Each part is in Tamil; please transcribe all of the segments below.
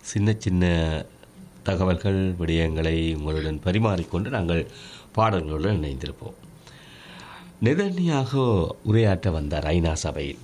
சின்ன சின்ன தகவல்கள் விடயங்களை உங்களுடன் பரிமாறிக்கொண்டு நாங்கள் பாடல்களுடன் இணைந்திருப்போம் நெதன்யாக உரையாற்ற வந்தார் ஐநா சபையில்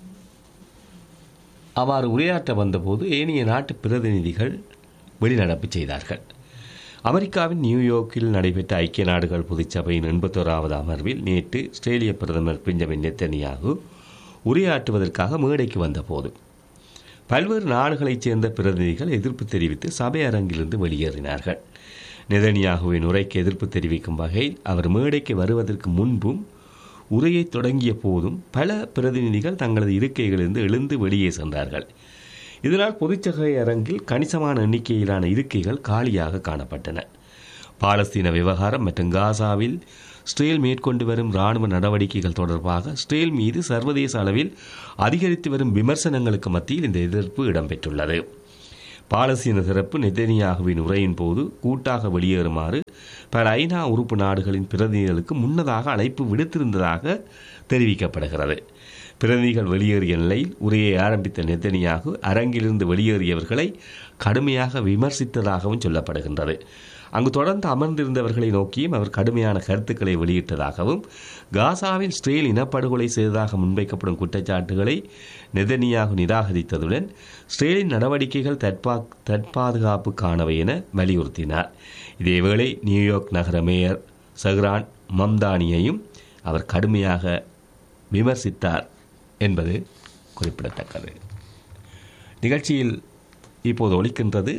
அவ்வாறு உரையாற்ற வந்தபோது ஏனைய நாட்டு பிரதிநிதிகள் வெளிநடப்பு செய்தார்கள் அமெரிக்காவின் நியூயார்க்கில் நடைபெற்ற ஐக்கிய நாடுகள் பொதுச்சபையின் எண்பத்தோராவது அமர்வில் நேற்று ஆஸ்திரேலிய பிரதமர் பெஞ்சமின் நெத்தனியாகு உரையாற்றுவதற்காக மேடைக்கு வந்தபோது பல்வேறு நாடுகளைச் சேர்ந்த பிரதிநிதிகள் எதிர்ப்பு தெரிவித்து சபை அரங்கிலிருந்து வெளியேறினார்கள் நெதனியாகுவின் உரைக்கு எதிர்ப்பு தெரிவிக்கும் வகையில் அவர் மேடைக்கு வருவதற்கு முன்பும் உரையை தொடங்கிய போதும் பல பிரதிநிதிகள் தங்களது இருக்கைகளிலிருந்து எழுந்து வெளியே சென்றார்கள் இதனால் பொதுச்சபை அரங்கில் கணிசமான எண்ணிக்கையிலான இருக்கைகள் காலியாக காணப்பட்டன பாலஸ்தீன விவகாரம் மற்றும் காசாவில் ஸ்ரேல் மேற்கொண்டு வரும் இராணுவ நடவடிக்கைகள் தொடர்பாக ஸ்ரேல் மீது சர்வதேச அளவில் அதிகரித்து வரும் விமர்சனங்களுக்கு மத்தியில் இந்த எதிர்ப்பு இடம்பெற்றுள்ளது பாலஸ்தீன தரப்பு நெதனியாகுவின் உரையின் போது கூட்டாக வெளியேறுமாறு பல ஐநா உறுப்பு நாடுகளின் பிரதிநிதிகளுக்கு முன்னதாக அழைப்பு விடுத்திருந்ததாக தெரிவிக்கப்படுகிறது பிரதிநிதிகள் வெளியேறிய நிலையில் உரையை ஆரம்பித்த நெத்தனியாகு அரங்கிலிருந்து வெளியேறியவர்களை கடுமையாக விமர்சித்ததாகவும் சொல்லப்படுகின்றது அங்கு தொடர்ந்து அமர்ந்திருந்தவர்களை நோக்கியும் அவர் கடுமையான கருத்துக்களை வெளியிட்டதாகவும் காசாவில் ஸ்ரேல் இனப்படுகொலை செய்ததாக முன்வைக்கப்படும் குற்றச்சாட்டுகளை நெதனியாக நிராகரித்ததுடன் ஸ்ரேலின் நடவடிக்கைகள் தற்பா தற்பாதுகாப்புக்கானவை என வலியுறுத்தினார் இதேவேளை நியூயார்க் நகர மேயர் சஹ்ரான் மம்தானியையும் அவர் கடுமையாக விமர்சித்தார் என்பது குறிப்பிடத்தக்கது நிகழ்ச்சியில் இப்போது ஒலிக்கின்றது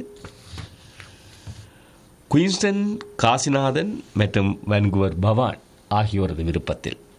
குயின்ஸ்டன் காசிநாதன் மற்றும் வன்குவர் பவான் ஆகியோரது விருப்பத்தில்